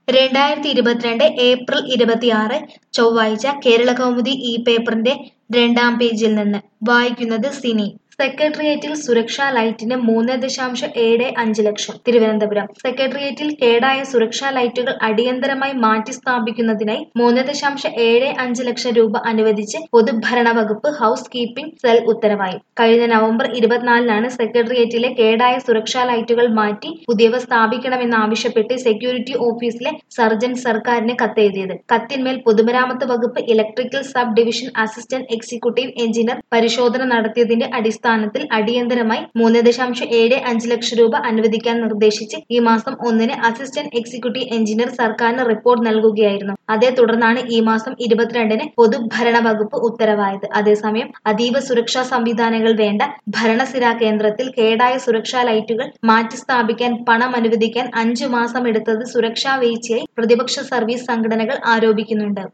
രണ്ടായിരത്തി ഇരുപത്തിരണ്ട് ഏപ്രിൽ ഇരുപത്തിയാറ് ചൊവ്വാഴ്ച കേരളകൗമുദി ഈ പേപ്പറിന്റെ രണ്ടാം പേജിൽ നിന്ന് വായിക്കുന്നത് സിനി സെക്രട്ടേറിയറ്റിൽ സുരക്ഷാ ലൈറ്റിന് മൂന്ന് ദശാംശം ഏഴ് അഞ്ച് ലക്ഷം തിരുവനന്തപുരം സെക്രട്ടേറിയറ്റിൽ കേടായ സുരക്ഷാ ലൈറ്റുകൾ അടിയന്തരമായി മാറ്റി സ്ഥാപിക്കുന്നതിനായി മൂന്ന് ദശാംശം ഏഴ് അഞ്ച് ലക്ഷം രൂപ അനുവദിച്ച് പൊതുഭരണ വകുപ്പ് ഹൗസ് കീപ്പിംഗ് സെൽ ഉത്തരവായി കഴിഞ്ഞ നവംബർ ഇരുപത്തിനാലിനാണ് സെക്രട്ടേറിയറ്റിലെ കേടായ സുരക്ഷാ ലൈറ്റുകൾ മാറ്റി പുതിയവ സ്ഥാപിക്കണമെന്നാവശ്യപ്പെട്ട് സെക്യൂരിറ്റി ഓഫീസിലെ സർജൻ സർക്കാരിന് കത്തെഴുതിയത് കത്തിന്മേൽ പൊതുമരാമത്ത് വകുപ്പ് electrical sub division assistant executive engineer പരിശോധന നടത്തിയതിന്റെ അടിസ്ഥാനത്തിൽ അടിയന്തരമായി മൂന്ന് ദശാംശം ഏഴ് അഞ്ച് ലക്ഷം രൂപ അനുവദിക്കാൻ നിർദ്ദേശിച്ച് ഈ മാസം ഒന്നിന് അസിസ്റ്റന്റ് എക്സിക്യൂട്ടീവ് എഞ്ചിനീയർ സർക്കാരിന് റിപ്പോർട്ട് നൽകുകയായിരുന്നു അതേ തുടർന്നാണ് ഈ മാസം ഇരുപത്തിരണ്ടിന് പൊതുഭരണ വകുപ്പ് ഉത്തരവായത് അതേസമയം അതീവ സുരക്ഷാ സംവിധാനങ്ങൾ വേണ്ട ഭരണസിരാ കേന്ദ്രത്തിൽ കേടായ സുരക്ഷാ ലൈറ്റുകൾ മാറ്റി സ്ഥാപിക്കാൻ പണം അനുവദിക്കാൻ അഞ്ചു മാസം എടുത്തത് സുരക്ഷാ വീഴ്ചയായി പ്രതിപക്ഷ സർവീസ് സംഘടനകൾ ആരോപിക്കുന്നുണ്ട്